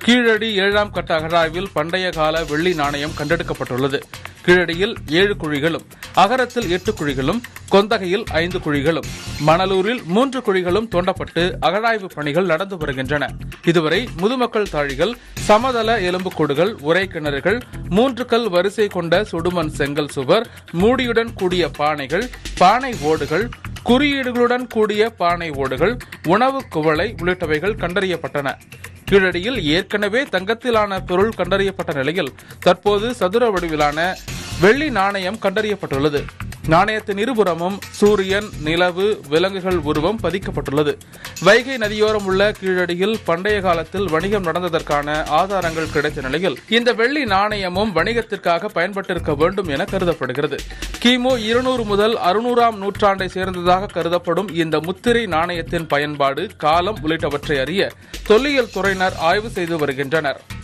கீழடி ஏழாம் கட்ட அகழாய்வில் பண்டைய கால வெள்ளி நாணயம் கண்டெடுக்கப்பட்டுள்ளது கீழடியில் ஏழு குழிகளும் அகரத்தில் எட்டு குழிகளும் கொந்தகையில் ஐந்து குழிகளும் மணலூரில் மூன்று குழிகளும் தோண்டப்பட்டு அகழாய்வு பணிகள் நடந்து வருகின்றன இதுவரை முதுமக்கள் தாழிகள் சமதள எலும்புக்கூடுகள் உரை கிணறுகள் மூன்று கல் வரிசை கொண்ட சுடுமண் செங்கல் சுவர் மூடியுடன் கூடிய பானைகள் பானை ஓடுகள் குறியீடுகளுடன் கூடிய பானை ஓடுகள் உணவு குவளை உள்ளிட்டவைகள் கண்டறியப்பட்டன கீழடியில் ஏற்கனவே தங்கத்திலான பொருள் கண்டறியப்பட்ட நிலையில் தற்போது சதுர வடிவிலான வெள்ளி நாணயம் கண்டறியப்பட்டுள்ளது நாணயத்தின் இருபுறமும் சூரியன் நிலவு விலங்குகள் உருவம் பதிக்கப்பட்டுள்ளது வைகை நதியோரம் உள்ள கீழடியில் பண்டைய காலத்தில் வணிகம் நடந்ததற்கான ஆதாரங்கள் கிடைத்த நிலையில் இந்த வெள்ளி நாணயமும் வணிகத்திற்காக பயன்பட்டிருக்க வேண்டும் என கருதப்படுகிறது கிமு இருநூறு முதல் அறுநூறாம் நூற்றாண்டை சேர்ந்ததாக கருதப்படும் இந்த முத்திரை நாணயத்தின் பயன்பாடு காலம் உள்ளிட்டவற்றை அறிய தொல்லியல் துறையினர் ஆய்வு செய்து வருகின்றனர்